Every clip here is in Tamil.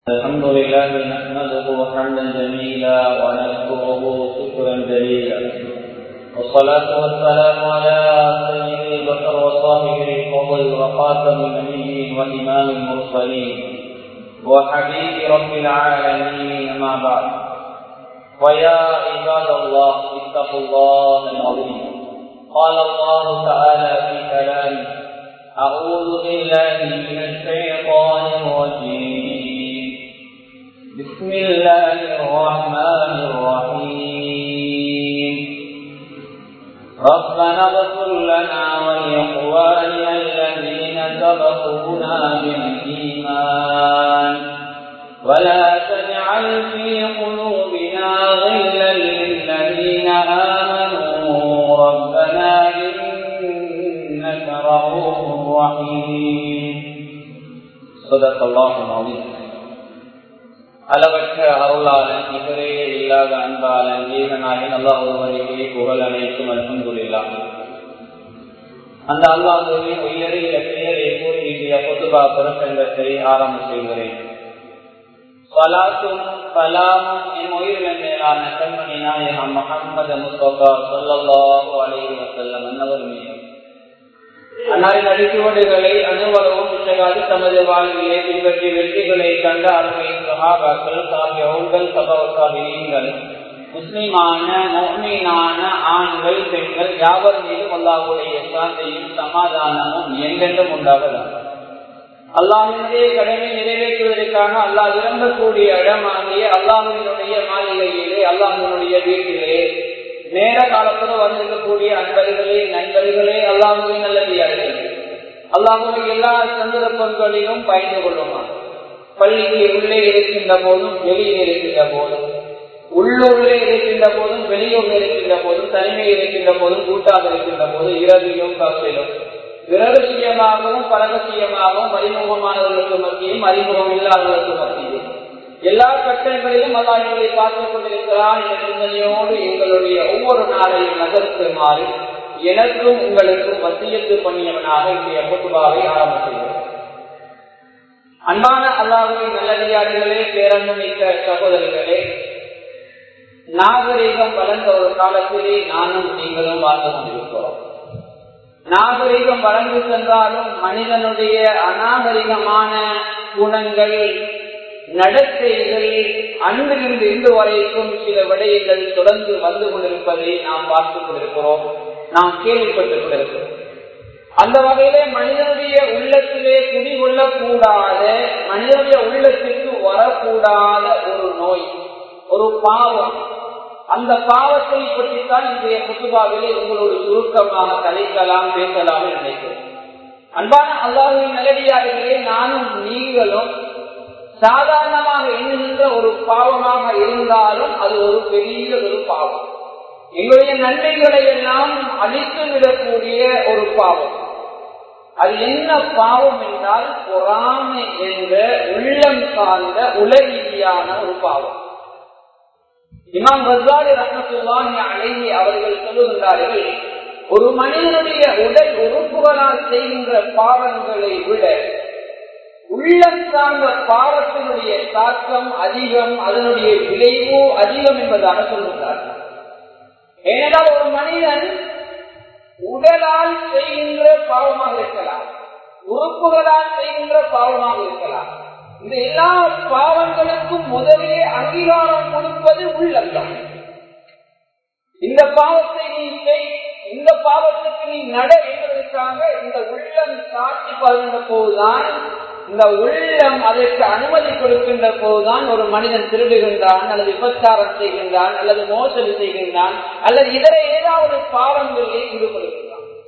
الحمد لله نحمده حمدا جميلا ونشكره شكرا جليلا والصلاة والسلام على سيد البشر وصاحب الفضل وخاتم النبيين وإمام المرسلين وحبيب رب العالمين ما بعد ويا عباد الله اتقوا الله العظيم قال الله تعالى في كلامه أعوذ بالله من الشيطان الرجيم بسم الله الرحمن الرحيم ربنا اغفر لنا ولإخواننا الذين سبقونا بالإيمان ولا تجعل في قلوبنا غلا للذين آمنوا ربنا إنك رؤوف رحيم صدق الله العظيم அளவற்ற அருளாளன் இவரே இல்லாத அன்பாளன் ஏகனாயின் அல்லாஹ் ஒருவரையே புகழ் அனைத்தும் அல்ஹம்துலில்லா அந்த அல்லாஹுவின் உயரிய பெயரை கூறி இந்திய பொதுபா பிரசங்கத்தை ஆரம்பம் செய்கிறேன் சலாத்தும் கலாமும் என் உயிரின் மேலான கண்மணி நாயகம் முகமது முஸ்தபா சொல்லல்லாஹு அலைஹி வஸல்லம் அன்னவர் மீது அன்னாரின் அடிச்சுவடுகளை அனுபவம் புத்தகாது தமது வாழ்விலே பின்பற்றி வெற்றிகளை கண்ட அருமை சகாபாக்கள் சாபியங்கள் சபவசாபிகள் முஸ்லிமான மோமீனான ஆண்கள் பெண்கள் யாவர் மீதும் அல்லாஹுடைய சாந்தையும் சமாதானமும் என்றென்றும் உண்டாவதாக அல்லாஹினுடைய கடமை நிறைவேற்றுவதற்காக அல்லாஹ் விரும்பக்கூடிய இடமாகிய அல்லாஹினுடைய மாளிகையிலே அல்லாஹினுடைய வீட்டிலே நேர காலத்துல வந்திருக்கக்கூடிய அன்பர்களே நண்பர்களே அல்லாஹுவை நல்லதியார்கள் அல்லாஹுவை எல்லா சந்தர்ப்பங்களிலும் பயந்து கொள்ளுமா பள்ளிக்கு உள்ளே இருக்கின்ற போதும் வெளியே இருக்கின்ற போதும் உள்ளூரிலே இருக்கின்ற போதும் வெளியூரில் இருக்கின்ற போதும் தனிமையில் இருக்கின்ற போதும் கூட்டாக இருக்கின்ற போது இரவிலும் காப்பிலும் விரகசியமாகவும் பரகசியமாகவும் அறிமுகமானவர்களுக்கு மத்தியும் அறிமுகம் இல்லாதவர்களுக்கு மத்தியும் எல்லா கட்டங்களிலும் அல்லாஹ்வை பார்த்துக் கொண்டிருக்கிறான் என்ற சிந்தனையோடு எங்களுடைய ஒவ்வொரு நாளையும் நகர்த்துமாறு எனக்கும் உங்களுக்கும் வசியத்து பண்ணியவனாக இன்றைய பொதுவாவை ஆரம்பிக்கிறேன் அன்பான அல்லாஹுவை நல்லடியார்களே பேரன்புமிக்க சகோதரிகளே நாகரீகம் வளர்ந்த ஒரு காலத்திலே நானும் நீங்களும் வாழ்ந்து கொண்டிருக்கிறோம் நாகரிகம் வளர்ந்து சென்றாலும் மனிதனுடைய அநாகரிகமான குணங்கள் நடத்தைகள் அன்றிலிருந்து இன்று வரைக்கும் சில விடயங்கள் தொடர்ந்து வந்து கொண்டிருப்பதை நாம் பார்த்துக் கொண்டிருக்கிறோம் நாம் கேள்விப்பட்டுக் கொண்டிருக்கிறோம் அந்த வகையிலே மனிதனுடைய உள்ளத்திலே குடிகொள்ளக்கூடாத மனிதனுடைய உள்ளத்திற்கு வரக்கூடாத ஒரு நோய் ஒரு பாவம் அந்த பாவத்தை பற்றித்தான் இன்றைய புத்துபாவிலே உங்களோடு சுருக்கமாக கலைக்கலாம் பேசலாம் நினைக்கிறேன் அன்பான அல்லாஹின் நல்லடியார்களே நானும் நீங்களும் சாதாரணமாக எண்ணுகின்ற ஒரு பாவமாக இருந்தாலும் அது ஒரு பெரிய ஒரு பாவம் எங்களுடைய நன்மைகளை எல்லாம் அழித்து விடக்கூடிய ஒரு பாவம் அது என்ன பாவம் என்றால் பொறாமை என்ற உள்ளம் சார்ந்த உலகீதியான ஒரு பாவம் இமாம் ரசாலி ரஹமத்துல்லாஹி அழகி அவர்கள் சொல்லுகின்றார்கள் ஒரு மனிதனுடைய உடல் உறுப்புகளால் செய்கின்ற பாவங்களை விட உள்ளம் சார்ந்த பாவத்தினுடைய தாக்கம் அதிகம் அதனுடைய விளைவு அதிகம் என்பதாக சொல்லுகிறார்கள் ஏனென்றால் ஒரு மனிதன் உடலால் செய்கின்ற பாவமாக இருக்கலாம் உறுப்புகளால் செய்கின்ற பாவமாக இருக்கலாம் இந்த எல்லா பாவங்களுக்கும் முதலே அங்கீகாரம் கொடுப்பது உள்ளம் இந்த பாவத்தை நீ செய் இந்த பாவத்துக்கு நீ நட என்பதற்காக இந்த உள்ளம் சாட்சி பகிர்ந்த போதுதான் இந்த உள்ளம் அதற்கு அனுமதி கொடுக்கின்ற போதுதான் ஒரு மனிதன் திருடுகின்றான் அல்லது விபச்சாரம் செய்கின்றான் அல்லது மோசடி செய்கின்றான் அல்லது இதர ஏதாவது பாவங்களிலே ஈடுபடுகின்றான்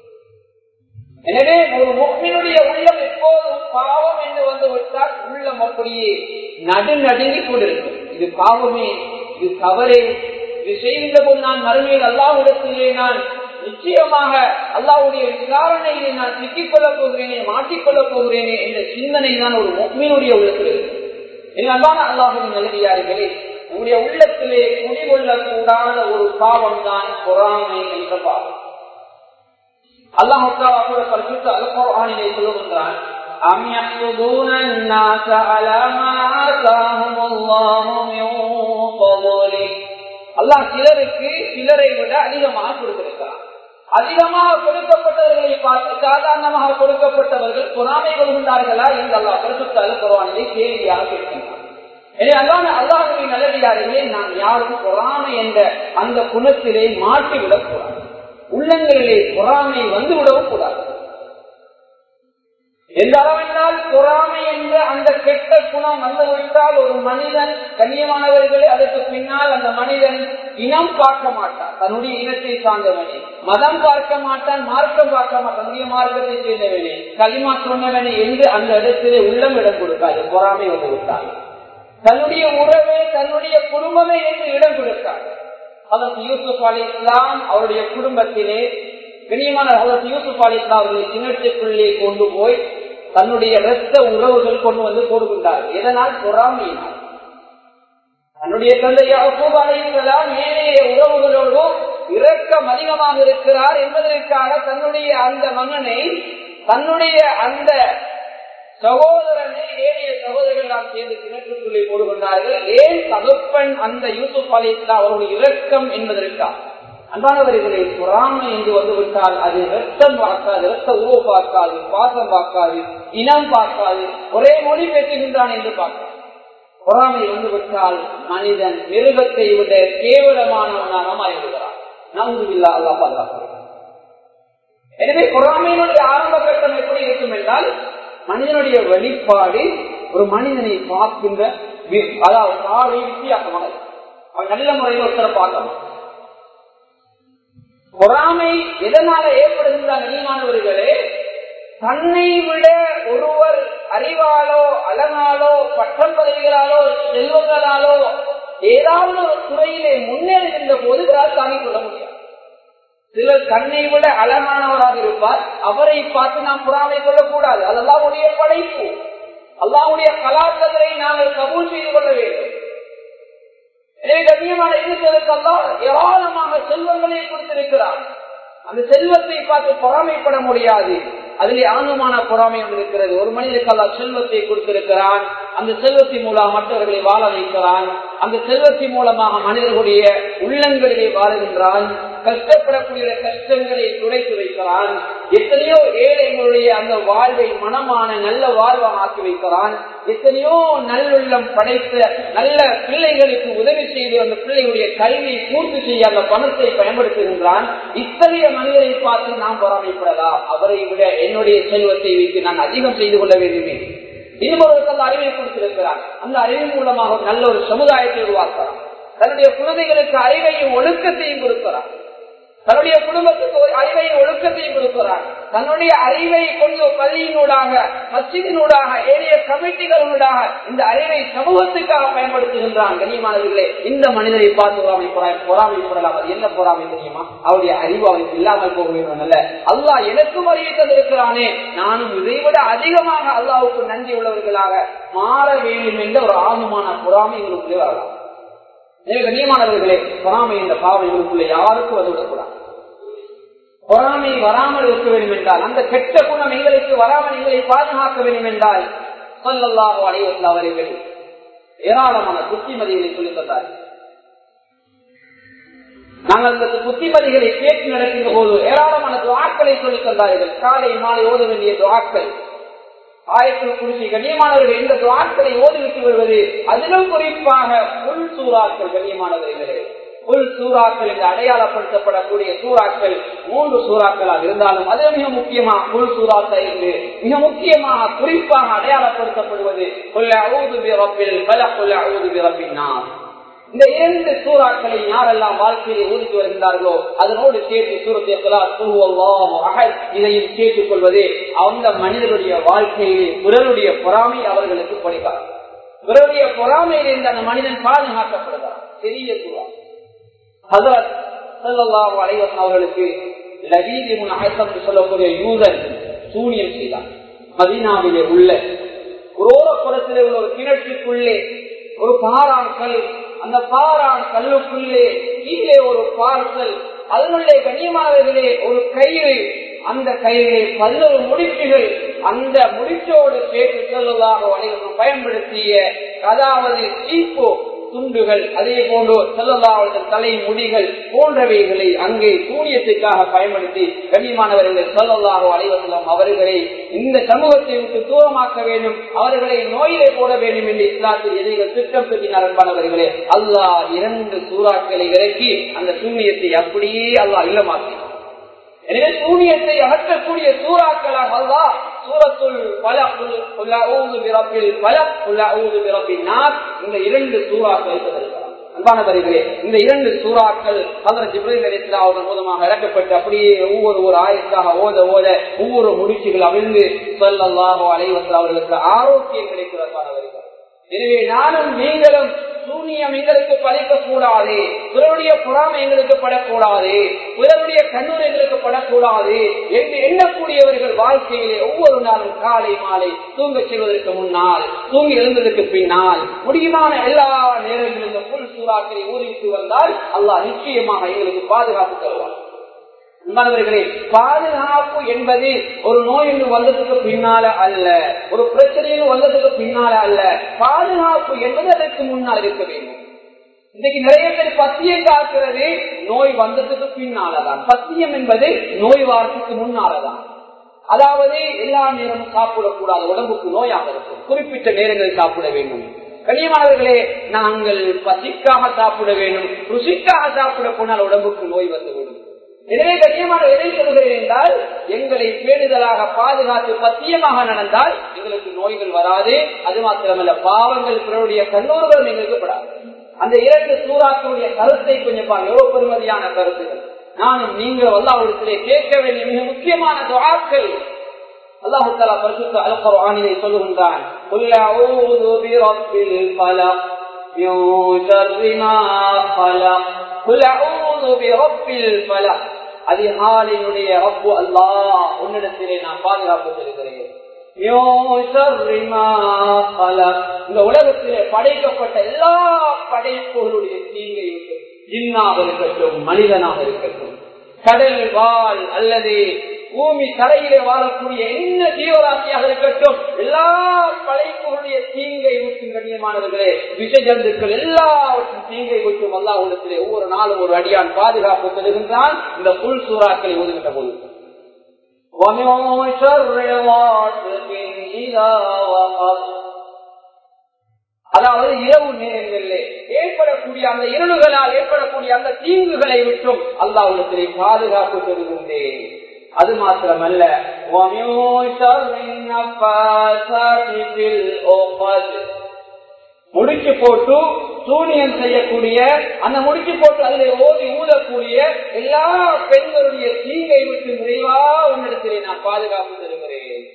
எனவே ஒரு முக்மினுடைய உள்ளம் எப்போதும் பாவம் என்று வந்து விட்டால் உள்ளம் அப்படியே நடு நடுங்கிக் கொண்டிருக்கும் இது பாவமே இது தவறே இது செய்கின்ற போது நான் மறுமையில் அல்லாவிடத்திலே நான் நிச்சயமாக அல்லாவுடைய விசாரணையிலே நான் சிக்கிக் கொள்ளப் போகிறேனே மாட்டிக்கொள்ளப் போகிறேனே என்ற சிந்தனை தான் ஒரு முக்மீனுடைய உள்ளத்தில் இருக்கு அன்பான அல்லாஹின் நல்லடியார்களே உங்களுடைய உள்ளத்திலே குடிகொள்ளக்கூடாத ஒரு பாவம் தான் பொறாமை என்ற பாவம் அல்லாஹ் பரிசுத்த அல்குரானிலே சொல்லுகின்றான் أم يحسدون الناس على ما آتاهم الله من فضله அல்லாஹ் சிலருக்கு சிலரை விட அதிகமாக கொடுத்திருக்கிறார் அதிகமாக கொடுக்கப்பட்டவர்களை பார்த்து சாதாரணமாக கொடுக்கப்பட்டவர்கள் பொறாமை கொள்கின்றார்களா என்று அல்லாஹ் பரிசுத்தாலும் குரானிலே கேள்வியாக கேட்கின்றார் எனவே அல்லாத அல்லாஹுவின் நல்லடியார்களே நாம் யாரும் பொறாமை என்ற அந்த குணத்திலே மாற்றிவிடக் கூடாது உள்ளங்களிலே பொறாமை வந்துவிடவும் கூடாது எந்த அளவென்றால் பொறாமை என்ற அந்த கெட்ட குணம் வந்துவிட்டால் ஒரு மனிதன் கண்ணியமானவர்களே அதற்கு பின்னால் அந்த மனிதன் இனம் பார்க்க மாட்டான் தன்னுடைய இனத்தை சார்ந்தவனே மதம் பார்க்க மாட்டான் மார்க்கம் பார்க்க மாட்டான் தன்னுடைய மார்க்கத்தை சேர்ந்தவனே களிமா சொன்னவனே என்று அந்த இடத்திலே உள்ளம் இடம் கொடுக்காது பொறாமை வந்து விட்டால் தன்னுடைய உறவே தன்னுடைய குடும்பமே என்று இடம் கொடுத்தார் அதற்கு யூசுப் அலி இஸ்லாம் அவருடைய குடும்பத்திலே கண்ணியமான அதற்கு யூசுப் அலி இஸ்லாம் அவர்களை கிணற்றுக்குள்ளே கொண்டு போய் தன்னுடைய இரத்த உறவுகள் கொண்டு வந்து போடுகின்றார்கள் இதனால் பொறாமையினால் தன்னுடைய தந்தை யாக்கூப் அலி இஸ்லாம் ஏனைய உறவுகளோடு இரக்கம் அதிகமாக இருக்கிறார் என்பதற்காக தன்னுடைய அந்த மகனை தன்னுடைய அந்த சகோதரனை ஏனைய சகோதரர்கள் நாம் சேர்ந்து கிணற்றுக்குள்ளே போடுகின்றார்கள் ஏன் தகப்பன் அந்த யூசுப் அலி இஸ்லாம் அவருடைய இரக்கம் என்பதற்காக அன்பானவர்களை பொறாமை என்று வந்துவிட்டால் அது ரத்தம் பார்க்காது ரத்த உருவ பார்க்காது பாசம் பார்க்காது இனம் பார்க்காது ஒரே மொழி பேசுகின்றான் என்று பார்க்காது பொறாமை வந்துவிட்டால் மனிதன் மிருகத்தை விட கேவலமானவனாக மாறிவிடுகிறான் நம்புவில்லா அல்லா பாதுகாக்கிறான் எனவே பொறாமையினுடைய ஆரம்ப கட்டம் எப்படி இருக்கும் என்றால் மனிதனுடைய வெளிப்பாடு ஒரு மனிதனை பார்க்கின்ற அதாவது பார்வை வித்தியாசமாக அவன் நல்ல முறையில் ஒருத்தரை பார்க்கணும் பொறாமை எதனால ஏற்படுகின்ற நீமானவர்களே தன்னை விட ஒருவர் அறிவாலோ அழகாலோ பட்டம் பதவிகளாலோ செல்வங்களாலோ ஏதாவது ஒரு துறையிலே முன்னேறுகின்ற போது இவரால் தாங்கிக் கொள்ள முடியாது சிலர் கண்ணை விட அழகானவராக இருப்பார் அவரை பார்த்து நாம் புறாமை கொள்ளக்கூடாது அது அல்லாவுடைய படைப்பு அல்லாவுடைய கலாச்சாரத்தை நாங்கள் கபூல் செய்து கொள்ள வேண்டும் எனவே கண்ணியமான இருக்கிறதுக்கெல்லாம் ஏராளமாக செல்வங்களை கொடுத்திருக்கிறார் அந்த செல்வத்தை பார்த்து பொறாமைப்பட முடியாது அதிலே ஆணுமான பொறாமை ஒன்று இருக்கிறது ஒரு மனிதனுக்கு அல்லா செல்வத்தை கொடுத்திருக்கிறான் அந்த செல்வத்தின் மூலம் மற்றவர்களை வாழ வைக்கிறான் அந்த செல்வத்தின் மூலமாக மனிதர்களுடைய உள்ளங்களிலே வாழுகின்றான் கஷ்டப்படக்கூடிய கஷ்டங்களை துடைத்து வைக்கிறான் எத்தனையோ ஏழைகளுடைய அந்த வாழ்வை மனமான நல்ல வாழ்வாக ஆக்கி வைக்கிறான் எத்தனையோ நல்லுள்ளம் படைத்த நல்ல பிள்ளைகளுக்கு உதவி செய்து அந்த பிள்ளைகளுடைய கல்வியை பூர்த்தி செய்ய அந்த பணத்தை பயன்படுத்துகின்றான் இத்தகைய மனிதரை பார்த்து நாம் பொறாமைப்படலாம் அவரை விட என்னுடைய செல்வத்தை வைத்து நான் அதிகம் செய்து கொள்ள வேண்டுமே இன்னொருவருக்கு அறிவை கொடுத்திருக்கிறார் அந்த அறிவின் மூலமாக ஒரு நல்ல ஒரு சமுதாயத்தை உருவாக்கலாம் தன்னுடைய குழந்தைகளுக்கு அறிவையும் ஒழுக்கத்தையும் கொடுக்கிறார் தன்னுடைய குடும்பத்துக்கு ஒரு அறிவையும் ஒழுக்கத்தையும் கொடுக்கிறார் தன்னுடைய அறிவை கொண்டு பள்ளியினூடாக மசிதினூடாக ஏனைய கமிட்டிகளூடாக இந்த அறிவை சமூகத்துக்காக பயன்படுத்துகின்றான் கனியமானவர்களே இந்த மனிதரை பார்த்து பொறாமை பொறாமைப்படலாம் அது என்ன பொறாமை தெரியுமா அவருடைய அறிவு அவருக்கு இல்லாமல் போக வேண்டும் அல்ல அல்லாஹ் எனக்கும் அறிவை தந்திருக்கிறானே நானும் இதை விட அதிகமாக அல்லாவுக்கு நன்றி உள்ளவர்களாக மாற வேண்டும் என்ற ஒரு ஆர்வமான பொறாமை எங்களுக்குள்ளே வரலாம் கண்ணியமானவர்களே பொறாமை என்ற பாவம் எங்களுக்குள்ள யாருக்கும் வந்துவிடக்கூடாது பொறாமை வராமல் இருக்க வேண்டும் என்றால் அந்த கெட்ட குணம் எங்களுக்கு வராமல் எங்களை பாதுகாக்க வேண்டும் என்றால் சொல்லல்லாஹோ அலைவசல் அவர்கள் ஏராளமான புத்திமதிகளை சொல்லித் தந்தார் நாங்கள் அந்த புத்திமதிகளை கேட்டு நடக்கின்ற போது ஏராளமான துவாக்களை சொல்லித் தந்தார்கள் காலை மாலை ஓத வேண்டிய துவாக்கள் ஆயத்தில் குறிச்சி கண்ணியமானவர்கள் இந்த துவாக்களை ஓதிவிட்டு வருவது அதிலும் குறிப்பாக உள் சூறாக்கள் கண்ணியமானவர்களே உள் சூறாக்கள் என்று அடையாளப்படுத்தப்படக்கூடிய சூறாக்கள் மூன்று சூறாக்களாக இருந்தாலும் அது மிக முக்கியமாக உள் சூறாக்கள் என்று மிக முக்கியமாக குறிப்பாக அடையாளப்படுத்தப்படுவது இந்த இரண்டு சூறாக்களை யாரெல்லாம் வாழ்க்கையை ஊதித்து வருகின்றார்களோ அதனோடு சேர்த்து சூரத்தை இதையும் சேர்த்துக் கொள்வது அந்த மனிதனுடைய வாழ்க்கையிலே பிறருடைய பொறாமை அவர்களுக்கு படிக்காது பிறருடைய பொறாமையிலிருந்து அந்த மனிதன் பாதுகாக்கப்படுகிறார் பெரிய சூறா அவர்களுக்கு சொல்லக்கூடிய யூதன் சூனியம் செய்தார் மதீனாவிலே உள்ள குரோரப்புறத்திலே உள்ள ஒரு கிணற்றுக்குள்ளே ஒரு பாறான் கல் அந்த பாறான் கல்லுக்குள்ளே கீழே ஒரு பார்சல் அதனுடைய கண்ணியமானவர்களே ஒரு கயிறு அந்த கயிறு பதினோரு முடிப்புகள் அந்த முடிச்சோடு சேர்த்து செல்லதாக வணிகம் பயன்படுத்திய அதாவது சீப்போ துண்டுகள் அதே போன்று செல்லலாவது தலை முடிகள் போன்றவைகளை அங்கே சூனியத்துக்காக பயன்படுத்தி கண்ணியமானவர்கள் செல்லலாக அலைவசலம் அவர்களை இந்த சமூகத்தை விட்டு தூரமாக்க வேண்டும் அவர்களை நோயிலே போட வேண்டும் என்று இஸ்லாத்தில் எதிர்கள் திட்டம் பெற்றினார் அன்பானவர்களே அல்லாஹ் இரண்டு சூறாக்களை இறக்கி அந்த சூனியத்தை அப்படியே அல்லாஹ் இல்லமாக்கினார் எனவே சூனியத்தை அகற்றக்கூடிய சூறாக்களாக அல்லா சூரத்துள் பல பிறப்பில் பல பிறப்பின் நார் இந்த இரண்டு சூறாக்கள் அன்பானவர்களே இந்த இரண்டு சூறாக்கள் அதன் ஜிப்ரேல் அலிஸ்லாவுடன் மூலமாக இறக்கப்பட்டு அப்படியே ஒவ்வொரு ஒரு ஆயத்தாக ஓத ஓத ஒவ்வொரு முடிச்சுகள் அவிழ்ந்து சொல்லல்லாஹோ அலைவசல் அவர்களுக்கு ஆரோக்கியம் கிடைக்கிறதானவர்கள் எனவே நானும் நீங்களும் சூனியம் எங்களுக்கு பழிக்க கூடாது பிறருடைய புறாமை எங்களுக்கு படக்கூடாது பிறருடைய கண்ணூர் எங்களுக்கு படக்கூடாது என்று எண்ணக்கூடியவர்கள் வாழ்க்கையிலே ஒவ்வொரு நாளும் காலை மாலை தூங்க செல்வதற்கு முன்னால் தூங்கி எழுந்ததற்கு பின்னால் முடியுமான எல்லா நேரங்களிலும் இந்த புல் சூறாக்களை ஊறிவிட்டு வந்தால் அல்லாஹ் நிச்சயமாக எங்களுக்கு பாதுகாப்பு தருவார் அன்பானவர்களே பாதுகாப்பு என்பது ஒரு நோய் என்று வந்ததுக்கு பின்னால அல்ல ஒரு பிரச்சனையில் வந்ததுக்கு பின்னால அல்ல பாதுகாப்பு என்பது அதற்கு முன்னால் இருக்க வேண்டும் இன்னைக்கு நிறைய பேர் பத்தியம் காக்கிறது நோய் வந்ததுக்கு பின்னாலதான் பத்தியம் என்பது நோய் வாரத்துக்கு முன்னாலதான் அதாவது எல்லா நேரமும் சாப்பிடக்கூடாது உடம்புக்கு நோயாக இருக்கும் குறிப்பிட்ட நேரங்களில் சாப்பிட வேண்டும் கனியமானவர்களே நாங்கள் பசிக்காக சாப்பிட வேண்டும் ருசிக்காக சாப்பிட போனால் உடம்புக்கு நோய் வந்துவிடும் எனவே கண்ணியமான எதை சொல்கிறேன் என்றால் எங்களை பேணுதலாக பாதுகாத்து பத்தியமாக நடந்தால் எங்களுக்கு நோய்கள் வராது அது மாத்திரமல்ல பாவங்கள் பிறருடைய கண்ணூர்களும் எங்களுக்கு படாது அந்த இரண்டு சூறாக்களுடைய கருத்தை கொஞ்சம் பாருங்க எவ்வளவு பெருமதியான கருத்துகள் நானும் நீங்கள் அல்லாவிடத்திலே கேட்க வேண்டிய மிக முக்கியமான துவாக்கள் அல்லாஹு தாலா பரிசுத்த அல்பர் ஆணியை சொல்லுகின்றான் அதிகாலையினுடைய ரப்பு அல்லா உன்னிடத்திலே நான் பாதுகாப்பு தருகிறேன் இந்த உலகத்திலே படைக்கப்பட்ட எல்லா படைப்புகளுடைய தீங்கை ஜின்னாக இருக்கட்டும் மனிதனாக இருக்கட்டும் கடல் வாழ் அல்லது பூமி தரையிலே வாழக்கூடிய என்ன ஜீவராசியாக இருக்கட்டும் எல்லா படைப்புகளுடைய தீங்கை விட்டும் கண்ணியமானவர்களே விஷ ஜந்துக்கள் எல்லாவற்றும் தீங்கை விட்டும் அல்லா உள்ளத்திலே ஒவ்வொரு நாளும் ஒரு அடியான் பாதுகாப்பு தருகின்றான் இந்த புல் சூறாக்களை ஒதுங்கிட்ட போது அதாவது இரவு நேரங்களிலே ஏற்படக்கூடிய அந்த இருளுகளால் ஏற்படக்கூடிய அந்த தீங்குகளை விட்டும் அல்லாவுடத்திலே பாதுகாப்பு தருகின்றேன் அது மாத்திரமல்ல முடிச்சு போட்டு சூனியம் செய்யக்கூடிய அந்த முடிச்சு போட்டு அதில் ஓதி ஊதக்கூடிய எல்லா பெண்களுடைய தீங்கை விட்டு நிறைவா உன்னிடத்திலே நான் பாதுகாப்பு தருகிறேன்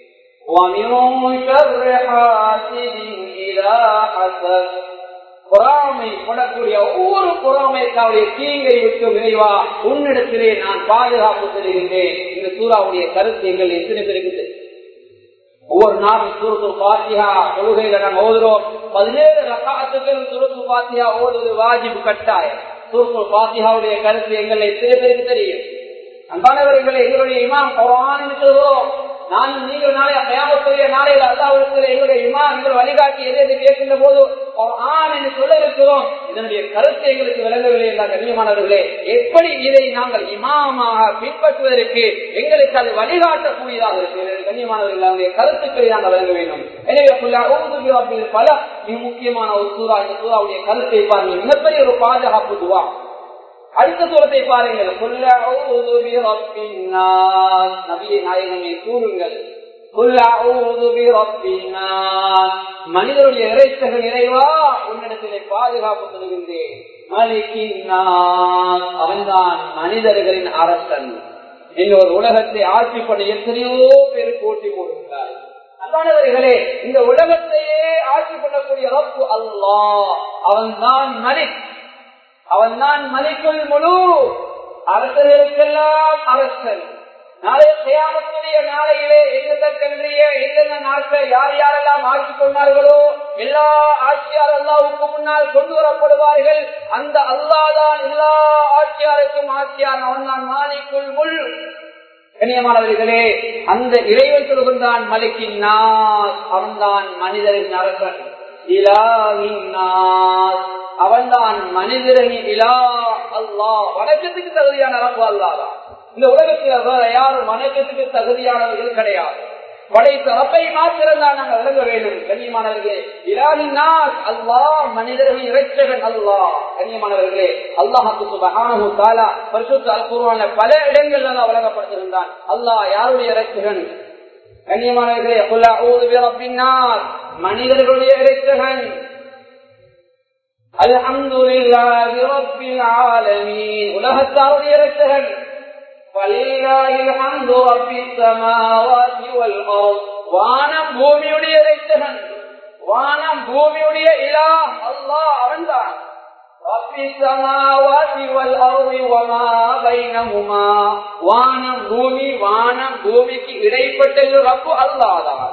பொறாமை கொடக்கூடிய ஒவ்வொரு பொறாமைக்காவுடைய தீங்கை விட்டு விரைவா உன்னிடத்திலே நான் பாதுகாப்பு தருகின்றேன் இந்த சூறாவுடைய கருத்து எங்கள் எத்தனை பேருக்கு ஒவ்வொரு நாளும் சுருத்து பாத்தியா கொள்கையில நாங்கள் ஓதுறோம் பதினேழு ரகாத்துக்கள் சுருத்து பாத்தியா ஓதுவது வாஜிப் கட்டாயம் சுருத்து பாத்தியாவுடைய கருத்து எங்கள் எத்தனை பேருக்கு தெரியும் அன்பானவர்களை எங்களுடைய இமாம் குரான் சொல்கிறோம் நானும் நீங்கள் நாளைய கயாமத்துடைய நாளையில் அல்லாவிடத்தில் எங்களுடைய இமா எங்கள் வழிகாட்டி எது என்று கேட்கின்ற போது ஆண் என்று சொல்ல இருக்கிறோம் இதனுடைய கருத்து எங்களுக்கு விளங்கவில்லை என்ற கண்ணியமானவர்களே எப்படி இதை நாங்கள் இமாமாக பின்பற்றுவதற்கு எங்களுக்கு அது வழிகாட்டக்கூடியதாக இருக்கிறது கண்ணியமானவர்களுடைய கருத்துக்களை நாங்கள் விளங்க வேண்டும் எனவே பல மிக முக்கியமான ஒரு சூறா இந்த சூறாவுடைய கருத்தை பாருங்கள் மிகப்பெரிய ஒரு பாதுகாப்பு துவா அடுத்த சூரத்தை பாருங்கள் நபியை நாயகமே கூறுங்கள் மனிதருடைய இறைத்தக நிறைவா உன்னிடத்திலே பாதுகாப்பு தருகின்றேன் அவன்தான் மனிதர்களின் அரசன் இன்னொரு உலகத்தை ஆட்சி பண்ண எத்தனையோ பேர் போட்டி போடுகிறார் அன்பானவர்களே இந்த உலகத்தையே ஆட்சி பண்ணக்கூடிய ரப்பு அல்லா அவன்தான் மலிக் அவன் தான் மலிக்குள் முழு அரசர்களுக்கெல்லாம் அரசன் நாளைய செய்யாமத்துடைய நாளையிலே எந்தக்கன்றிய எந்தெந்த நாட்கள் யார் யாரெல்லாம் ஆட்சி கொண்டார்களோ எல்லா ஆட்சியார் அல்லாவுக்கு முன்னால் கொண்டு வரப்படுவார்கள் அந்த அல்லாதான் எல்லா ஆட்சியாருக்கும் ஆட்சியார் அவன் தான் மாலிக்குள் முள் கண்ணியமானவர்களே அந்த இறைவன் சொல்கின்றான் மலைக்கின் நாஸ் அவன்தான் மனிதரின் அரசன் இலாவின் நாஸ் அவன்தான் மனிதரின் இலா அல்லாஹ் வணக்கத்துக்கு தகுதியான ரப்பு அல்லாதான் இந்த உலகத்தில் வேற யாரும் வணக்கத்துக்கு தகுதியானவர்கள் கிடையாது படைத்த ரப்பை மாத்திரம் தான் நாங்கள் விளங்க வேண்டும் கண்ணியமானவர்களே இலாவின் நாஸ் அல்லாஹ் மனிதர்களின் இறைச்சகன் அல்லாஹ் கண்ணியமானவர்களே அல்லாஹுக்கு சுபஹானஹு தஆலா பரிசுத்த அல் குர்ஆன்ல பல இடங்கள்ல அல்லாஹ் வழங்கப்படுத்திருந்தான் அல்லாஹ் யாருடைய இறைச்சகன் கண்ணியமானவர்களே குல் அஊது பிரப்பின் நாஸ் மனிதர்களுடைய இறைச்சகன் அல்ஹம்துலில்லாஹி ரப்பில் ஆலமீன் உலகத்தாருடைய இறைச்சகன் ஃபலில்லாஹில் ஹம்து ரப்பிஸ் ஸமாவாதி வல் அர்த் வானம் பூமியுடைய இறைச்சகன் வானம் பூமியுடைய இலாஹ் அல்லாஹ் அவன்தான் வானம் பூமி வானம் பூமிக்கு இடைப்பட்டது ரப்பு அல்லாதான்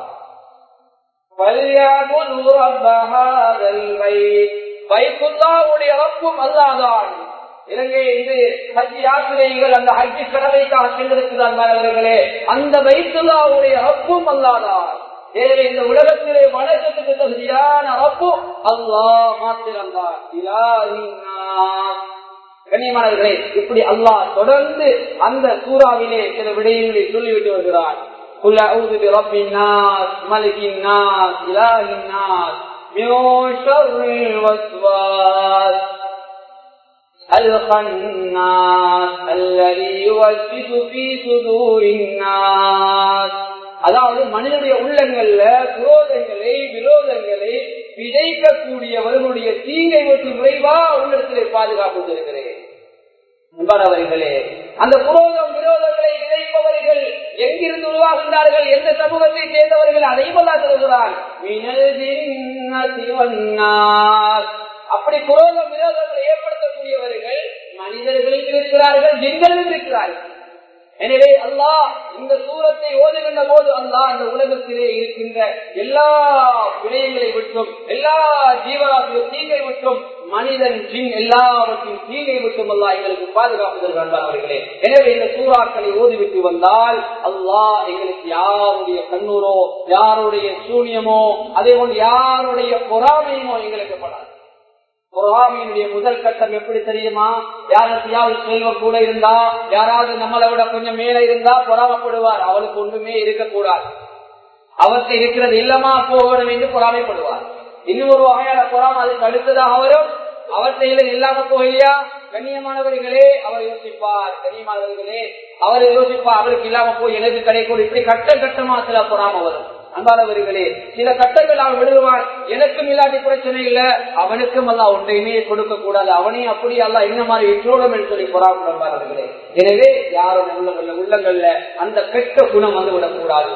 வைகுல்லாவுடைய ரப்பும் அல்லாதான் இலங்கை இது ஹஜ் யாத்திரைகள் அந்த ஹஜ்ஜி கடமைக்காக சென்றிருக்கிறார் அவர்களே அந்த வைத்துல்லாவுடைய ரப்பும் அல்லாதான் எனவே இந்த உலகத்திலே வணக்கத்துக்கு தகுதியான ரப்பு அல்லாஹ் மாத்திரம்தான் கண்ணியமானவர்களே இப்படி அல்லாஹ் தொடர்ந்து அந்த சூறாவிலே சில விடயங்களை சொல்லிவிட்டு வருகிறார் قل أعوذ برب الناس ملك الناس إله الناس من شر الوسواس الخناس الذي يوسوس في صدور الناس அதாவது மனிதனுடைய உள்ளங்கள்ல குரோதங்களை விரோதங்களை விதைக்கக்கூடியவர்களுடைய தீங்கை விட்டு விரைவா உள்ளத்திலே பாதுகாப்பு தருகிறேன் அன்பானவர்களே அந்த குரோதம் விரோதங்களை விதைப்பவர்கள் எங்கிருந்து உருவாகின்றார்கள் எந்த சமூகத்தை சேர்ந்தவர்கள் அதையும் அல்லா சொல்கிறான் அப்படி குரோதம் விரோதங்களை ஏற்படுத்தக்கூடியவர்கள் மனிதர்களும் இருக்கிறார்கள் ஜின்களும் இருக்கிறார்கள் எனவே அல்லாஹ் இந்த சூரத்தை ஓதுகின்ற போது அல்லாஹ் அந்த உலகத்திலே இருக்கின்ற எல்லா விடயங்களை விட்டும் எல்லா ஜீவராசியும் தீங்கை விட்டும் மனிதன் ஜின் எல்லாவற்றின் தீங்கை விட்டும் அல்லா எங்களுக்கு பாதுகாப்பு தருகின்றார்களே எனவே இந்த சூறாக்களை ஓதிவிட்டு வந்தால் அல்லாஹ் எங்களுக்கு யாருடைய கண்ணூரோ யாருடைய சூனியமோ அதே போன்று யாருடைய பொறாமையுமோ எங்களுக்கு படாது பொறாமையினுடைய முதல் கட்டம் எப்படி தெரியுமா யாராவது செல்வம் கூட இருந்தா யாராவது நம்மளை விட கொஞ்சம் மேல இருந்தா பொறாமப்படுவார் அவளுக்கு ஒன்றுமே இருக்கக்கூடாது அவர்கிட்ட இருக்கிறது இல்லமா போகணும் என்று பொறாமைப்படுவார் இன்னும் ஒரு வகையான பொறாம அதுக்கு அடுத்ததாக வரும் அவர்கிட்ட இல்லாம போகலையா கண்ணியமானவர்களே அவர் யோசிப்பார் கண்ணியமானவர்களே அவர் யோசிப்பார் அவருக்கு இல்லாம போய் எனக்கு கிடைக்கும் இப்படி கட்டம் கட்டமா சில பொறாம வரும் அன்பானவர்களே சில கட்டங்கள் அவன் விடுவான் எனக்கும் இல்லாட்டி பிரச்சனை இல்ல அவனுக்கும் அல்ல ஒன்றையுமே கொடுக்க கூடாது அவனையும் அப்படி அல்ல என்ன மாதிரி விற்றோடும் என்று சொல்லி பொறாமப்படுவார்களே எனவே யாரும் உள்ள உள்ளங்கள்ல அந்த கெட்ட குணம் வந்து விடக்கூடாது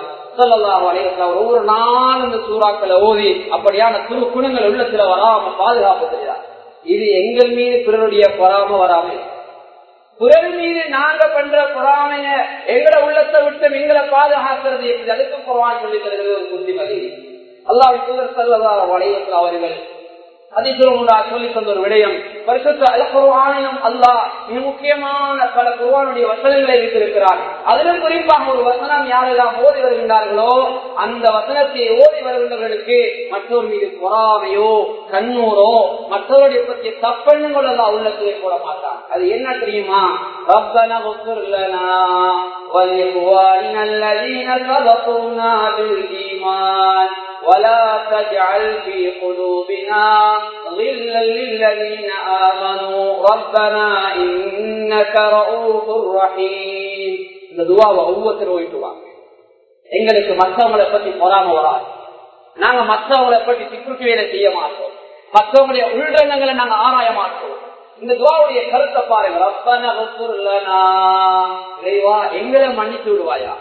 ஒவ்வொரு நாள் அந்த சூறாக்களை ஓதி அப்படியான துரு குணங்கள் உள்ளத்துல வராம பாதுகாப்பு செய்கிறார் இது எங்கள் மீது பிறருடைய பொறாம வராமல் பிறர் மீது நாங்க பண்ற பொறாமைய எங்கட உள்ளத்தை விட்டு எங்களை பாதுகாக்கிறது எப்படி அதுக்கு குரான் சொல்லி தருகிறது ஒரு புத்திமதி அல்லாஹ் தூதர் செல்லதா வளையத்தில் அவர்கள் அதிசுரமுண்டா சொல்லி தந்த ஒரு விடயம் பரிசுத்த அல் குர்ஆனிலும் அல்லாஹ் மிக முக்கியமான பல குர்ஆனுடைய வசனங்களை வைத்திருக்கிறார் அதிலும் குறிப்பாக ஒரு வசனம் யாரெல்லாம் ஓதி வருகின்றார்களோ அந்த வசனத்தை ஓதி வருகின்றவர்களுக்கு மற்றொரு மீது பொறாமையோ கண்ணூரோ மற்றவருடைய பற்றிய தப்பெண்ணங்கள் எல்லாம் உள்ளத்திலே போட மாட்டான் அது என்ன தெரியுமா ربنا اغفر لنا ولإخواننا الذين سبقونا بالإيمان ولا تجعل في قلوبنا غلا للذين آمنوا ربنا إنك رؤوف رحيم இந்த துவாவை ஒவ்வொருத்தரும் ஓய்ட்டுவாங்க எங்களுக்கு மற்றவங்களை பத்தி பொறாம வராது நாங்க மற்றவங்களை பற்றி சிக்குக்கு வேலை செய்ய மாட்டோம் மற்றவங்களுடைய உள்ளங்களை நாங்க ஆராய மாட்டோம் இந்த துவாவுடைய கருத்தை பாருங்க ரப்பன இறைவா எங்களை மன்னித்து விடுவாயா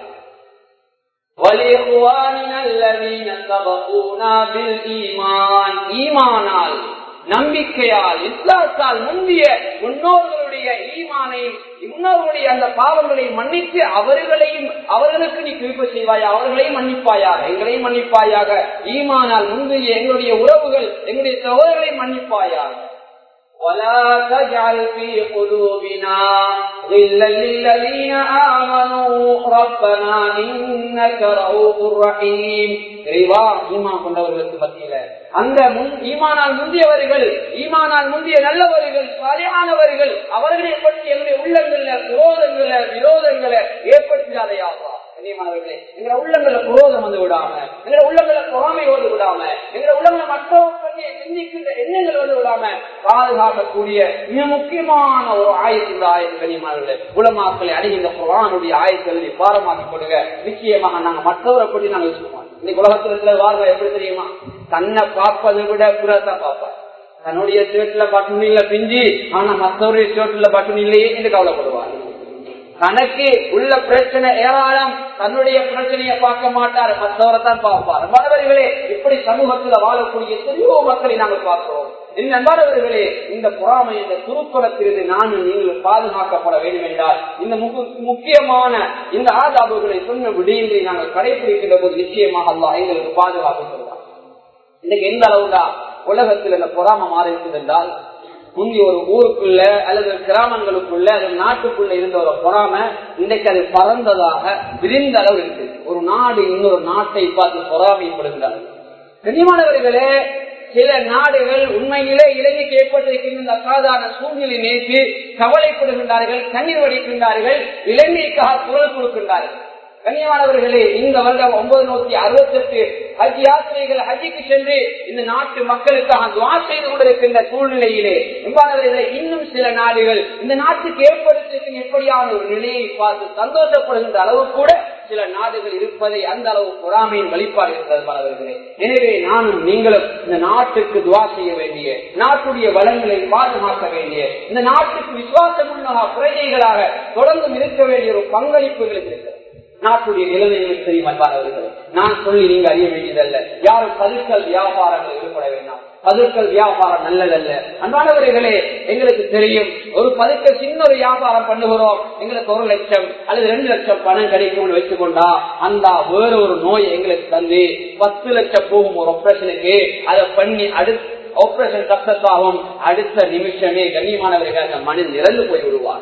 ஈமானால் நம்பிக்கையால் இஸ்லாத்தால் முந்திய முன்னோர்களுடைய ஈமானை முன்னோர்களுடைய அந்த பாவங்களை மன்னித்து அவர்களையும் அவர்களுக்கு நீ குறிப்பு செய்வாயா அவர்களையும் மன்னிப்பாயாக எங்களையும் மன்னிப்பாயாக ஈமானால் முந்தைய எங்களுடைய உறவுகள் எங்களுடைய சகோதரர்களையும் மன்னிப்பாயாக ولا تجعل في قلوبنا غلا للذين آمنوا ربنا إنك رؤوف رحيم இறைவா ஈமான் கொண்டவர்களுக்கு மத்தியில அந்த முன் ஈமானால் முந்தியவர்கள் ஈமானால் முந்திய நல்லவர்கள் சரியானவர்கள் அவர்களை பற்றி எங்களுடைய உள்ளங்கள்ல விரோதங்களை விரோதங்களை ஏற்படுத்தாதையாவா கண்ணியமானவர்களே எங்க உள்ளங்களை குரோதம் வந்து விடாம எங்க உள்ளங்களை பொறாமை வந்து விடாம எங்க உள்ளங்களை மற்றவங்க பற்றிய சிந்திக்கின்ற எண்ணங்கள் வந்து விடாம பாதுகாக்கக்கூடிய மிக முக்கியமான ஒரு ஆயத்து ஆயத்து கண்ணியமானவர்களே உலமாக்களை அணுகின்ற குரானுடைய ஆயத்தங்களை பாரமாக்கிக் கொடுங்க நிச்சயமாக நாங்க மற்றவரை பற்றி நாங்கள் யோசிப்போம் இன்னைக்கு உலகத்தில் இருக்கிற வாழ்க்கை எப்படி தெரியுமா தன்னை பார்ப்பதை விட பிறதான் பார்ப்பார் தன்னுடைய சேட்டுல பட்டுனில பிஞ்சி ஆனா மற்றவருடைய சேட்டுல பட்டுனி இல்லையே என்று கவலைப்படுவார் தனக்கு உள்ள பிரச்சனை ஏராளம் தன்னுடைய பிரச்சனையை பார்க்க மாட்டார் மற்றவரை தான் பார்ப்பார் மாணவர்களே இப்படி சமூகத்தில் வாழக்கூடிய எத்தனையோ மக்களை நாங்கள் பார்க்கிறோம் என் அன்பானவர்களே இந்த பொறாமை இந்த துருக்குளத்திலிருந்து நானும் நீங்கள் பாதுகாக்கப்பட வேண்டும் என்றால் இந்த முக்கியமான இந்த ஆதாபுகளை சொன்ன விடயங்களை நாங்கள் கடைபிடிக்கின்ற போது நிச்சயமாக அல்லா எங்களுக்கு பாதுகாப்பு சொல்றார் இன்னைக்கு எந்த அளவுதான் உலகத்தில் இந்த பொறாம மாறி இருக்குது என்றால் முந்தைய ஒரு ஊருக்குள்ள அல்லது கிராமங்களுக்குள்ள அல்லது நாட்டுக்குள்ள இருந்த ஒரு பொறாம இன்றைக்கு அது பறந்ததாக விரிந்த அளவு இருக்கு ஒரு நாடு இன்னொரு நாட்டை பார்த்து பொறாமைப்படுகிறார்கள் கனிமானவர்களே சில நாடுகள் உண்மையிலே இலங்கைக்கு ஏற்பட்டிருக்கின்ற இந்த அசாதாரண சூழ்நிலை நேற்று கவலைப்படுகின்றார்கள் கண்ணீர் வடிக்கின்றார்கள் இலங்கைக்காக குரல் கொடுக்கின்றார்கள் கண்ணியமானவர்களே இந்த வருடம் ஒன்பது நூத்தி அறுபத்தி எட்டு ஹஜ் யாத்திரைகள் ஹஜ்ஜிக்கு சென்று இந்த நாட்டு மக்களுக்காக துவா செய்து கொண்டிருக்கின்ற சூழ்நிலையிலே என்பானவர்களே இன்னும் சில நாடுகள் இந்த நாட்டுக்கு ஏற்படுத்திருக்கின்ற எப்படியான ஒரு நிலையை பார்த்து சந்தோஷப்படுகின்ற அளவு கூட சில நாடுகள் இருப்பதை அந்த அளவு பொறாமையின் வழிபாடு இருக்கிறது மாணவர்களே எனவே நானும் நீங்களும் இந்த நாட்டுக்கு துவா செய்ய வேண்டிய நாட்டுடைய வளங்களை பாதுகாக்க வேண்டிய இந்த நாட்டுக்கு விசுவாசமுள்ள பிரஜைகளாக தொடர்ந்து இருக்க வேண்டிய ஒரு பங்களிப்புகளுக்கு இருக்கிறது நாட்டுடைய நிலைமைகள் தெரியும் அன்பானவர்களே நான் சொல்லி நீங்க அறிய வேண்டியதல்ல யாரும் பதுக்கல் வியாபாரங்கள் ஈடுபட வேண்டாம் பதுக்கல் வியாபாரம் நல்லதல்ல அன்பானவர்களே எங்களுக்கு தெரியும் ஒரு பதுக்க சின்ன ஒரு வியாபாரம் பண்ணுகிறோம் எங்களுக்கு ஒரு லட்சம் அல்லது ரெண்டு லட்சம் பணம் கிடைக்கும் வச்சுக் கொண்டா அந்த வேற ஒரு நோய் எங்களுக்கு தந்து பத்து லட்சம் போகும் ஒரு ஆபரேஷனுக்கு அதை பண்ணி அடுத்து ஆபரேஷன் சக்சஸ் அடுத்த நிமிஷமே கண்ணியமானவர்கள் அந்த மனிதன் இறந்து போய் விடுவார்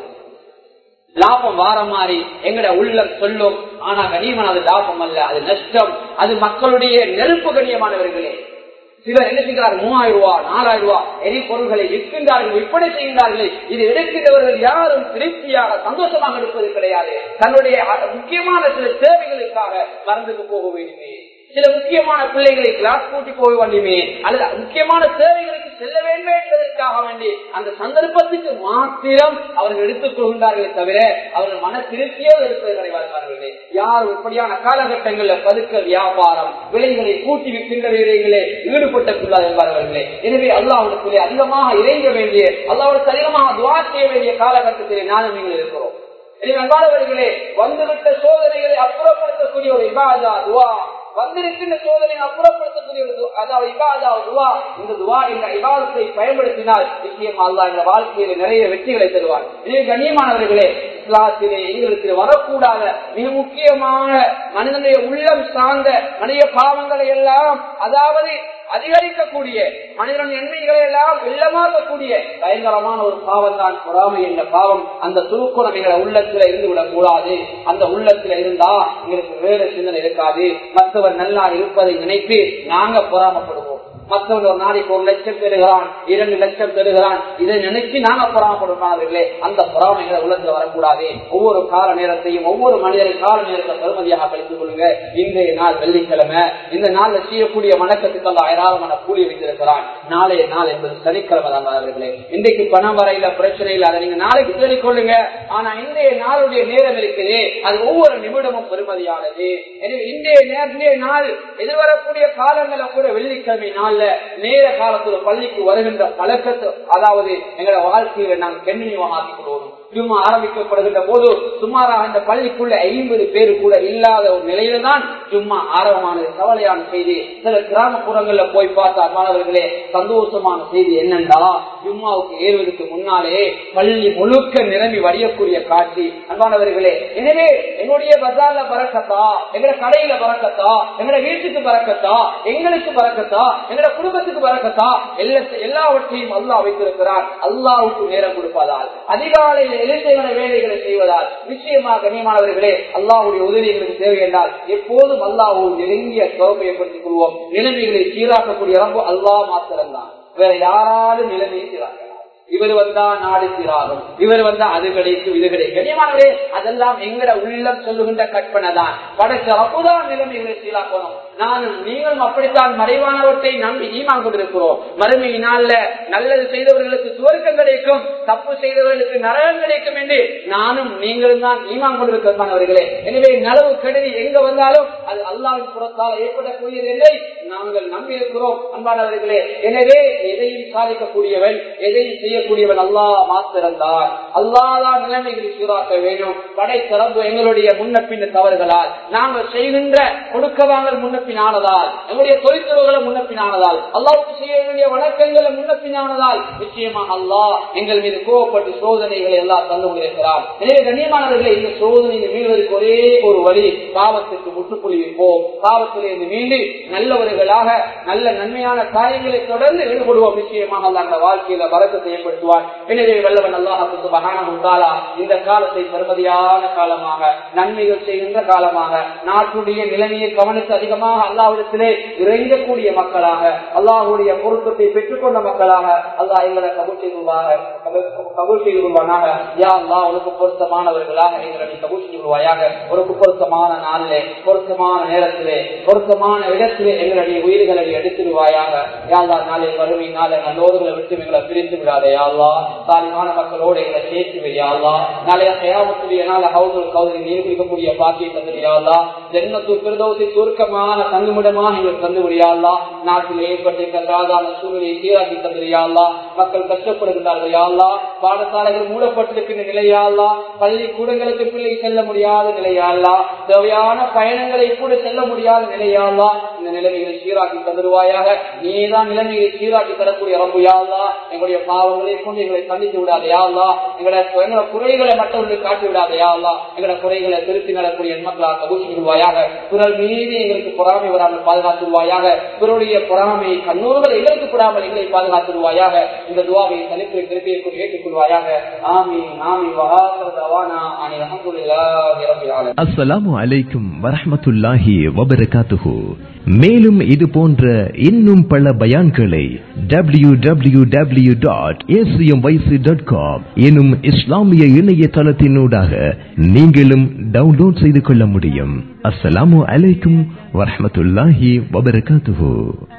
லாபம் வார மாதிரி எங்கட உள்ளம் சொல்லும் ஆனா கனியமான அது லாபம் அல்ல அது நஷ்டம் அது மக்களுடைய நெருப்பு கண்ணியமானவர்களே சிலர் என்ன செய்கிறார் மூவாயிரம் ரூபாய் நாலாயிரம் ரூபாய் எரிபொருள்களை விற்கின்றார்கள் விற்பனை செய்கின்றார்கள் இது எடுக்கின்றவர்கள் யாரும் திருப்தியாக சந்தோஷமாக எடுப்பது கிடையாது தன்னுடைய முக்கியமான சில தேவைகளுக்காக மறந்துட்டு போக வேண்டுமே சில முக்கியமான பிள்ளைகளை கிளாஸ் கூட்டி போக வேண்டுமே அல்லது முக்கியமான தேவைகளுக்கு செல்ல வேண்டும் என்பதற்காக வேண்டி அந்த சந்தர்ப்பத்துக்கு மாத்திரம் அவர்கள் எடுத்துக் கொள்கின்றார்களே தவிர அவர்கள் மன திருப்தியோடு இருப்பது கிடையாது யார் இப்படியான காலகட்டங்களில் பதுக்க வியாபாரம் விலைகளை கூட்டி விற்கின்ற விலைகளே ஈடுபட்டுள்ளார் என்பார்களே எனவே அல்லாவுடைய அதிகமாக இறைங்க வேண்டிய அல்லாவுடைய அதிகமாக துவா செய்ய வேண்டிய காலகட்டத்திலே நானும் நீங்கள் இருக்கிறோம் எனவே அன்பானவர்களே வந்துவிட்ட சோதனைகளை அப்புறப்படுத்தக்கூடிய ஒரு இபாதா துவா வந்திருக்கின்ற சோதனை அப்புறப்படுத்தக்கூடிய அதாவது இபாதா துவா இந்த துவா இந்த இபாதத்தை பயன்படுத்தினால் நிச்சயம் அல்லா இந்த வாழ்க்கையில நிறைய வெற்றிகளை தருவார் எனவே கண்ணியமானவர்களே இஸ்லாத்திலே எங்களுக்கு வரக்கூடாத மிக முக்கியமான மனிதனுடைய உள்ளம் சார்ந்த மனித பாவங்களை எல்லாம் அதாவது அதிகரிக்கக்கூடிய மனிதன் எண்ணெய்களை எல்லாம் வெள்ளமாக்கக்கூடிய பயங்கரமான ஒரு பாவம் தான் பொறாமை என்ற பாவம் அந்த சுருக்குணம் எங்களை உள்ளத்துல இருந்து விடக் கூடாது அந்த உள்ளத்துல இருந்தா எங்களுக்கு வேற சிந்தனை இருக்காது மற்றவர் நல்லா இருப்பதை நினைத்து நாங்க பொறாமப்படுவோம் மற்றவன் ஒரு நாளைக்கு ஒரு லட்சம் பெறுகிறான் இரண்டு லட்சம் பெறுகிறான் இதை நினைச்சு நாங்க பொறாமப்படுவார்களே அந்த பொறாமைகளை உள்ளத்துல வரக்கூடாது ஒவ்வொரு கால நேரத்தையும் ஒவ்வொரு மனிதரின் கால நேரத்தை பெருமதியாக கழித்துக் கொள்ளுங்க இன்றைய நாள் வெள்ளிக்கிழமை இந்த நாள்ல செய்யக்கூடிய வணக்கத்துக்கெல்லாம் ஏராளமான கூலி வைத்திருக்கிறான் நாளைய நாள் என்பது சனிக்கிழமை தான் அவர்களே இன்றைக்கு பணம் வரையில பிரச்சனை இல்லை அதை நீங்க நாளைக்கு சொல்லிக் கொள்ளுங்க ஆனா இன்றைய நாளுடைய நேரம் இருக்குது அது ஒவ்வொரு நிமிடமும் பெருமதியானது எனவே இன்றைய நேரத்திலே நாள் எதிர்வரக்கூடிய காலங்களை கூட வெள்ளிக்கிழமை நாள்ல நேர காலத்துல பள்ளிக்கு வருகின்ற பழக்கத்தை அதாவது எங்களோட வாழ்க்கையில நாங்கள் கண்ணியமாக ஆக்கிக் கொள்வோம் ஜும்மா ஆரம்பிக்கப்படுகின்ற போது சுமாராக அந்த பள்ளிக்குள்ள ஐம்பது பேர் கூட இல்லாத ஒரு நிலையில தான் ஜும்மா ஆரம்பமானது கவலையான செய்தி சில கிராமப்புறங்கள்ல போய் பார்த்தா மாணவர்களே சந்தோஷமான செய்தி என்னண்டா ஜும்மாவுக்கு ஏறுவதற்கு முன்னாலே பள்ளி முழுக்க நிரம்பி வடியக்கூடிய காட்சி அன்பானவர்களே எனவே என்னுடைய பஜார்ல பறக்கத்தா எங்கட கடையில பறக்கத்தா எங்கட வீட்டுக்கு பறக்கத்தா எங்களுக்கு பறக்கத்தா எங்கட குடும்பத்துக்கு பறக்கத்தா எல்லா எல்லாவற்றையும் அல்லாஹ் வைத்திருக்கிறார் அல்லாவுக்கு நேரம் கொடுப்பதால் அதிகாலையில் எழுந்தவன வேலைகளை செய்வதால் நிச்சயமாக கண்ணியமானவர்களே அல்லாவுடைய உதவி எங்களுக்கு தேவை என்றால் எப்போதும் அல்லாஹ் நெருங்கிய தொடர்பு ஏற்படுத்திக் கொள்வோம் நிலைமைகளை சீராக்கக்கூடிய ரொம்ப அல்லாஹ் மாத்திரம்தான் வேற யாராலும் நிலைமையை சீராக்கலாம் இவர் வந்தா நாடு சீராகும் இவர் வந்தா அது கிடைக்கும் இது கிடைக்கும் கண்ணியமானவரே அதெல்லாம் எங்கட உள்ளம் சொல்லுகின்ற கற்பனை தான் படைச்ச அப்போதான் நிலைமைகளை சீராக்கணும் நானும் நீங்களும் அப்படித்தான் மறைவானவற்றை நம்பி ஈமான் கொண்டிருக்கிறோம் மறுமை நாள்ல நல்லது செய்தவர்களுக்கு சுவர்க்கம் கிடைக்கும் தப்பு செய்தவர்களுக்கு நரகம் கிடைக்கும் என்று நானும் நீங்களும் தான் ஈமான் கொண்டிருக்கிறவர்களே எனவே நலவு கெடுதி எங்க வந்தாலும் அது அல்லாவின் புறத்தால் ஏற்படக்கூடியது இல்லை நாங்கள் நம்பி இருக்கிறோம் அன்பானவர்களே எனவே எதையும் சாதிக்கக்கூடியவன் எதையும் செய்யக்கூடியவன் அல்லாஹ் மாத்திரந்தான் அல்லாதான் நிலைமைகளை சீராக்க வேண்டும் படை தரப்பு எங்களுடைய முன்ன பின்ன தவறுகளால் நாங்கள் செய்கின்ற கொடுக்க வாங்கல் முன்ன முன்னப்பினானதால் நம்முடைய தொழிற்துறைகளை முன்னப்பினானதால் அல்லாவுக்கு செய்ய வேண்டிய வணக்கங்களை முன்னப்பினானதால் நிச்சயமாக அல்லாஹ் எங்கள் மீது கோவப்பட்டு சோதனைகளை எல்லாம் தந்து கொண்டிருக்கிறார் எனவே கண்ணியமானவர்களை இந்த சோதனையை மீள்வதற்கு ஒரே ஒரு வழி பாவத்திற்கு முற்றுப்புள்ளி வைப்போம் பாவத்திலிருந்து மீண்டு நல்லவர்களாக நல்ல நன்மையான காரியங்களை தொடர்ந்து ஈடுபடுவோம் நிச்சயமாக அல்ல அந்த வாழ்க்கையில வரக்கத்தை ஏற்படுத்துவார் எனவே வல்லவன் அல்லாஹுக்கு மகானா இந்த காலத்தை பெருமதியான காலமாக நன்மைகள் செய்கின்ற காலமாக நாட்டுடைய நிலைமையை கவனித்து அதிகமாக அல்லாவிடத்திலே இறங்கக்கூடிய மக்களாக அல்லாஹுடைய பொருத்தத்தை பெற்றுக்கொண்ட மக்களாக அல்லாஹ் எங்களை கபூல் செய்துவாக கபூல் செய்துவானாக யா அல்லா உனக்கு பொருத்தமானவர்களாக எங்களை கபூல் செய்துவாயாக உனக்கு பொருத்தமான நாளிலே பொருத்தமான நேரத்திலே பொருத்தமான இடத்திலே எங்களுடைய உயிர்களை எடுத்துடுவாயாக யாழ்லா நாளை வறுமை நாளை நல்லோர்களை விட்டு எங்களை பிரித்து விடாதே யாழ்லா தாலிமான மக்களோடு எங்களை சேர்த்து வையாள்லா நாளைய கயாமத்துடைய நாள ஹவுதுல் கவுதல் நீர் குடிக்கக்கூடிய பாக்கியை தந்துடியாள்லா ஜென்மத்து பிரதோசி சுருக்கமான தங்குமிடமாக எங்களுக்கு தந்து விடியாள்லா நாட்டில் ஏற்பட்டிருக்கிற சாதாரண சூழ்நிலையை சீராக்கி தந்துடியாள்லா மக்கள் கஷ்டப்படுகிறார்கள் யாழ்லா பாடசாலைகள் மூடப்பட்டிருக்கின்ற நிலையாள்லா பள்ளிக்கூடங்களுக்கு பிள்ளை செல்ல முடியாத நிலையாள்லா தேவையான பயணங்களை கூட செல்ல முடியாத நிலையாள்லா இந்த நிலைமைகளை சீராக்கி தந்துடுவாயாக நீதான் நிலைமைகளை சீராக்கி தரக்கூடிய ரம்புயாள்லா எங்களுடைய பாவங்களை கொண்டு எங்களை சந்தித்து விடாத யாழ்லா எங்களுடைய எங்களோட குறைகளை மற்றவர்களுக்கு காட்டி விடாத யாழ்லா எங்களோட குறைகளை திருத்தி நடக்கூடிய மக்களாக கபூசிடுவாயாக பிறர் மீது எங்களுக்கு பொறாமை வராமல் பாதுகாத்துருவாயாக பிறருடைய பொறாமை கண்ணூறுகள் எங்களுக்கு கூடாமல் எங்களை பாதுகாத்துருவாயாக இந்த துவாவை தனிப்பு திருப்பியை கொண்டு ஏற்றுக்கொள்வாயாக ஆமி ஆமி வகாசவானா அனி அஹமதுல்லாஹி ரப்பில் ஆலமீன் அஸ்ஸலாமு அலைக்கும் வரஹ்மத்துல்லாஹி வபரகாத்துஹு மேலும் இது போன்ற இன்னும் பல பயான்களை W W W dot dot com எனும் இஸ்லாமிய இணையதளத்தினூடாக நீங்களும் டவுன்லோட் செய்து கொள்ள முடியும் அஸ்ஸலாமு அலைக்கும் வரஹ்மத்துல்லாஹி வபரகாத்துஹு